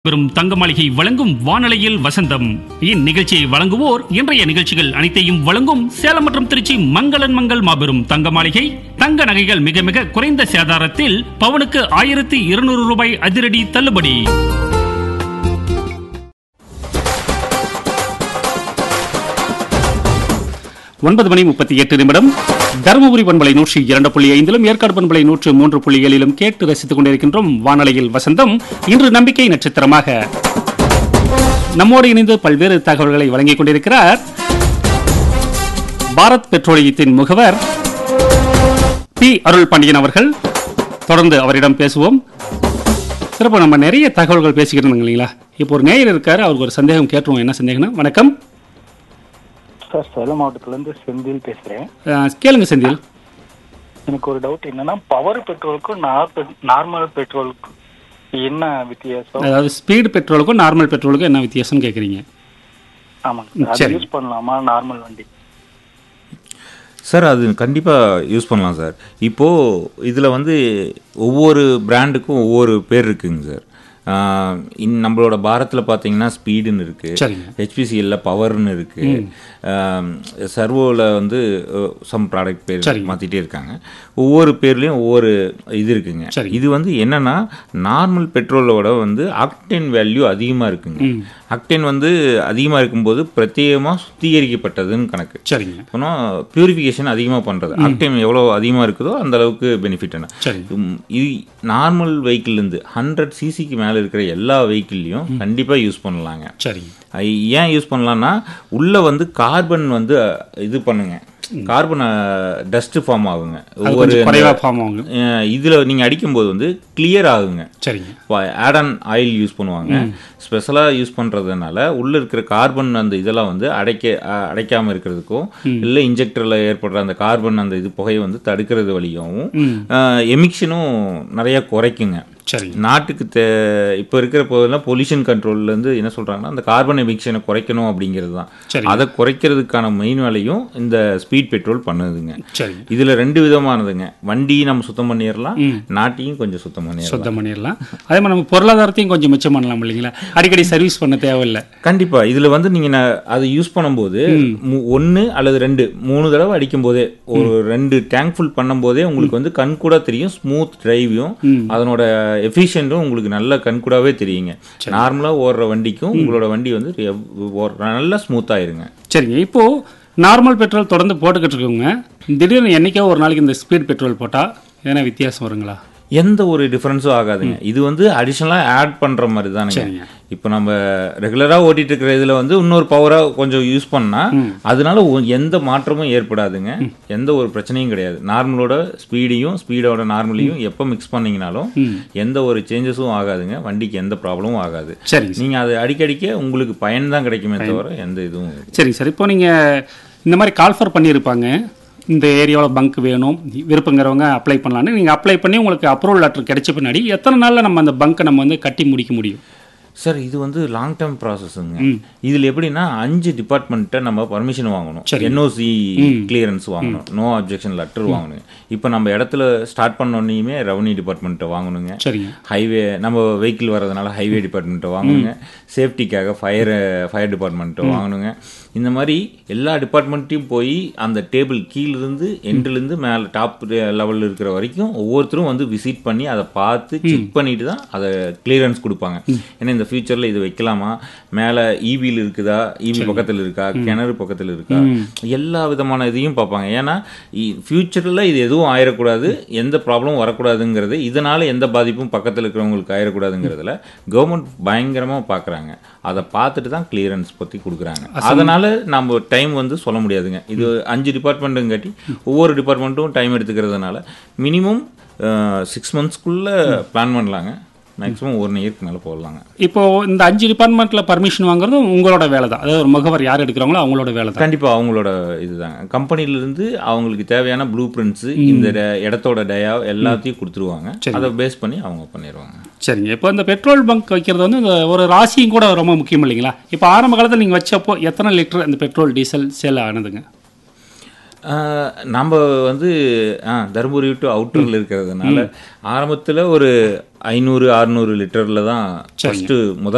பெறும் தங்க மாளிகை வழங்கும் வானலையில் வசந்தம் இந்நிகழ்ச்சியை வழங்குவோர் இன்றைய நிகழ்ச்சிகள் அனைத்தையும் வழங்கும் சேலம் மற்றும் திருச்சி மங்களன் மங்கள் மாபெரும் தங்க மாளிகை தங்க நகைகள் மிக மிக குறைந்த சேதாரத்தில் பவனுக்கு ஆயிரத்தி இருநூறு ரூபாய் அதிரடி தள்ளுபடி ஒன்பது மணி முப்பத்தி எட்டு நிமிடம் தருமபுரி பண்பலை நூற்றி இரண்டு புள்ளி ஐந்திலும் ஏற்காடு பண்பலை நூற்று மூன்று புள்ளி ஏழிலும் கேட்டு ரசித்துக் கொண்டிருக்கின்றோம் வானொலியில் வசந்தம் இன்று நம்பிக்கை நட்சத்திரமாக நம்மோடு இணைந்து பல்வேறு தகவல்களை வழங்கிக் கொண்டிருக்கிறார் பாரத் பெட்ரோலியத்தின் முகவர் பி அருள் பாண்டியன் அவர்கள் தொடர்ந்து அவரிடம் பேசுவோம் சிறப்பு நம்ம நிறைய தகவல்கள் பேசிக்கிட்டு இருந்தோம் இல்லைங்களா இப்போ ஒரு நேயர் இருக்காரு அவருக்கு ஒரு சந்தேகம் கேட்டுருவோம் என்ன சந்தேகம்னா வணக்கம் சார் சேலம் மாவட்டத்துலேருந்து செந்தில் பேசுகிறேன் அஹ், கேளுங்க செந்தில் எனக்கு ஒரு டவுட் என்னன்னா பவர் பெட்ரோலுக்கும் நார்மல் பெட்ரோலுக்கும் என்ன வித்தியாசம் அதாவது ஸ்பீடு பெட்ரோலுக்கும் நார்மல் பெட்ரோலுக்கும் என்ன வித்தியாசம்னு கேட்குறீங்க ஆமாங்க சார் அது சரி. யூஸ் பண்ணலாமா நார்மல் வண்டி சார் அது கண்டிப்பாக யூஸ் பண்ணலாம் சார் இப்போது இதில் வந்து ஒவ்வொரு பிராண்டுக்கும் ஒவ்வொரு பேர் இருக்குங்க சார் ஆஹ் இன் நம்மளோட பாரத்தில் பார்த்தீங்கன்னா ஸ்பீடுன்னு இருக்குது சரிங்க ஹெச்பிசிஎல்ல பவர்னு இருக்குது சர்வோவில் வந்து சம் ப்ராடக்ட் பேர் சரிங்க. மாற்றிட்டே இருக்காங்க ஒவ்வொரு பேர்லேயும் ஒவ்வொரு இது இருக்குங்க சரி. இது வந்து என்னன்னா நார்மல் பெட்ரோலோட வந்து ஆக்டேன் வேல்யூ அதிகமாக இருக்குங்க ம் ஆக்டேன் வந்து அதிகமாக இருக்கும்போது பிரத்யேகமாக சுத்திகரிக்கப்பட்டதுன்னு கணக்கு சரிங்க அப்புறம் பியூரிஃபிகேஷன் அதிகமாக பண்ணுறது ஆக்டைம் எவ்வளோ அதிகமாக இருக்குதோ அந்த அளவுக்கு பெனிஃபிட் என்ன சரி உம், இது நார்மல் வெஹிக்கிள்லேருந்து ஹண்ட்ரட் சிசிக்கு மேலே இருக்கிற எல்லா வெஹிக்கிள்லையும் கண்டிப்பாக யூஸ் பண்ணலாங்க சரிங்க ஐ, ஏன் யூஸ் பண்ணலாம்னா உள்ளே வந்து கார்பன் வந்து அஹ், இது பண்ணுங்க கார்பன் டஸ்ட் ஃபார்ம் ஆகுங்க அது ஒவ்வொரு கொஞ்சம் குறைவா ஃபார்ம் ஆகுங்க இதில் நீங்கள் அடிக்கும்போது வந்து கிளியர் ஆகுங்க சரிங்க ஆட் ஆன் ஆயில் யூஸ் பண்ணுவாங்க ஸ்பெஷலாக யூஸ் பண்ணுறதுனால உள்ளே இருக்கிற கார்பன் அந்த இதெல்லாம் வந்து அடைக்க அ- அடைக்காம இருக்கிறதுக்கும் இல்லை இன்ஜெக்டரில் ஏற்படுற அந்த கார்பன் அந்த இது புகையை வந்து தடுக்கிறது வழியாகவும் ம் எமிக்ஷனும் நிறைய குறைக்குங்க சரிங்க நாட்டுக்கு தே இப்போ இருக்கிற போதெல்லாம் பொல்யூஷன் கண்ட்ரோல்லேருந்து என்ன சொல்கிறாங்கன்னா அந்த கார்பன் எமிக்ஷனை குறைக்கணும் அப்படிங்கிறது தான் சரி அதை குறைக்கிறதுக்கான மெயின் வேலையும் இந்த ஸ்பீட் பெட்ரோல் பண்ணுதுங்க சரிங்க இதில் ரெண்டு விதமானதுங்க வண்டியும் நம்ம சுத்தம் பண்ணிடலாம் நாட்டையும் கொஞ்சம் சுத்தம் பண்ணிடலாம் சுத்தம் பண்ணிடலாம் அதே மாதிரி நம்ம பொருளாதாரத்தையும் கொஞ்சம் மிச்சம் பண்ணலாம் இல்லைங்களா அடிக்கடி சர்வீஸ் பண்ண தேவையில்லை கண்டிப்பா இதுல வந்து நீங்க ந- அதை யூஸ் பண்ணும்போது மு- ஒண்ணு அல்லது ரெண்டு மூணு தடவை அடிக்கும் போதே ஒரு ரெண்டு டேங்க் ஃபுல் பண்ணும் போதே உங்களுக்கு வந்து கண்கூடா தெரியும் ஸ்மூத் டிரைவையும் அதனோட எஃபிஷியன்ட்டும் உங்களுக்கு நல்ல கண்கூடாவே தெரியுங்க நார்மலா ஓடுற வண்டிக்கும் உங்களோட வண்டி வந்து எவ்- ஓடுற- நல்லா ஸ்மூத் ஆயிருங்க சரிங்க இப்போ நார்மல் பெட்ரோல் தொடர்ந்து போட்டுக்கிட்டு இருக்கோங்க திடீர்னு என்னைக்கோ ஒரு நாளைக்கு இந்த ஸ்பீட் பெட்ரோல் போட்டால் எதனா வித்தியாசம் வருங்களா எந்த ஒரு டிஃபரன்ஸும் ஆகாதுங்க இது வந்து அடிஷனலாக ஆட் பண்ற மாதிரி தானுங்க சரிங்க. இப்போ நம்ம ரெகுலராக ஓட்டிட்டு இருக்கிற இதில் வந்து இன்னொரு பவராக கொஞ்சம் யூஸ் பண்ணா அதனால ஒ- எந்த மாற்றமும் ஏற்படாதுங்க எந்த ஒரு பிரச்சனையும் கிடையாது நார்மலோட ஸ்பீடையும் ஸ்பீடோட நார்மலையும் எப்போ மிக்ஸ் பண்ணீங்கனாலும் எந்த ஒரு சேஞ்சஸும் ஆகாதுங்க வண்டிக்கு எந்த ப்ராப்ளமும் ஆகாது சரிங்க சார். நீங்க அது அடிக்கடிக்க உங்களுக்கு பயன் தான் கிடைக்குமே தவிர எந்த இதுவும் சரிங்க சார் இப்போ நீங்கள் இந்த மாதிரி கால்ஃபர் பண்ணியிருப்பாங்க இந்த ஏரியாவில் பங்க் வேணும் விருப்பங்கிறவங்க அப்ளை பண்ணலான்னு நீங்கள் அப்ளை பண்ணி உங்களுக்கு அப்ரூவல் லெட்டர் கிடைச்ச பின்னாடி எத்தனை நாளில் நம்ம அந்த பங்க்கை நம்ம வந்து கட்டி முடிக்க முடியும் சார் இது வந்து லாங் டேர்ம் ப்ராசஸ்ங்க இதுல எப்படின்னா அஞ்சு டிபார்ட்மெண்ட்டை நம்ம பர்மிஷன் வாங்கணும் சரி. என்ஓசி கிளியரன்ஸ் வாங்கணும் நோ அப்ஜெக்ஷன் லெட்டர் வாங்கணும் இப்போ நம்ம இடத்துல ஸ்டார்ட் பண்ணோன்னையுமே ரெவன்யூ டிபார்ட்மெண்ட்டை வாங்கணுங்க சரிங்க ஹைவே நம்ம வெஹிக்கிள் வர்றதுனால ஹைவே டிபார்ட்மெண்ட்டை வாங்கணுங்க சேஃப்டிக்காக ஃபயர் ஃபயர் டிபார்ட்மெண்ட்டை வாங்கணுங்க இந்த மாதிரி எல்லா டிபார்ட்மெண்ட்டையும் போய் அந்த டேபிள் கீழிருந்து எண்ட்லேருந்து மேலே டாப் லெவலில் இருக்கிற வரைக்கும் ஒவ்வொருத்தரும் வந்து விசிட் பண்ணி அதை பார்த்து செக் பண்ணிட்டு தான் அதை கிளியரன்ஸ் கொடுப்பாங்க ஏன்னா இந்த ஃபியூச்சரில் இது வைக்கலாமா மேலே ஈபியில் இருக்குதா ஈபி பக்கத்தில் இருக்கா கிணறு பக்கத்தில் இருக்கா எல்லா விதமான இதையும் பார்ப்பாங்க ஏன்னா ஃபியூச்சரில் இது எதுவும் ஆயிடக்கூடாது எந்த ப்ராப்ளமும் வரக்கூடாதுங்கிறது இதனால எந்த பாதிப்பும் பக்கத்தில் இருக்கிறவங்களுக்கு ஆயிடக்கூடாதுங்கிறதுல கவர்மெண்ட் பயங்கரமாக பார்க்குறாங்க அதை பார்த்துட்டு தான் கிளியரன்ஸ் பற்றி கொடுக்குறாங்க அதனால நம்ம டைம் வந்து சொல்ல முடியாதுங்க இது அஞ்சு டிபார்ட்மெண்ட்டுங்காட்டி ஒவ்வொரு டிபார்ட்மெண்ட்டும் டைம் எடுத்துக்கிறதுனால மினிமம் சிக்ஸ் மந்த்ஸ்க்குள்ளே பிளான் பண்ணலாங்க மேக்ஸிமம் ஒரு இயருக்கு மேலே போடலாங்க இப்போ இந்த அஞ்சு டிபார்ட்மெண்ட்டில் பர்மிஷன் வாங்குறது உங்களோட வேலை தான் அதாவது ஒரு முகவர் யார் எடுக்கிறாங்களோ அவங்களோட வேலை தான் கண்டிப்பா அவங்களோட இதுதாங்க கம்பெனில இருந்து அவங்களுக்கு தேவையான ப்ளூ பிரிண்ட்ஸ் இந்த ட- இடத்தோட டயா எல்லாத்தையும் கொடுத்துருவாங்க அதை பேஸ் பண்ணி அவங்க பண்ணிடுவாங்க சரிங்க இப்போ இந்த பெட்ரோல் பங்க் வைக்கிறது வந்து இந்த ஒரு ராசியும் கூட ரொம்ப முக்கியம் இல்லைங்களா இப்போ ஆரம்ப காலத்தில் நீங்கள் வச்சப்போ எத்தனை லிட்டர் இந்த பெட்ரோல் டீசல் சேல் ஆனதுங்க ஆஹ் நம்ம வந்து ஆ, தருமபுரி டு அவுட்டரில் இருக்கிறதுனால ஆரம்பத்தில் ஒரு ஐநூறு அறுநூறு லிட்டரில் தான் ஃபஸ்ட்டு முத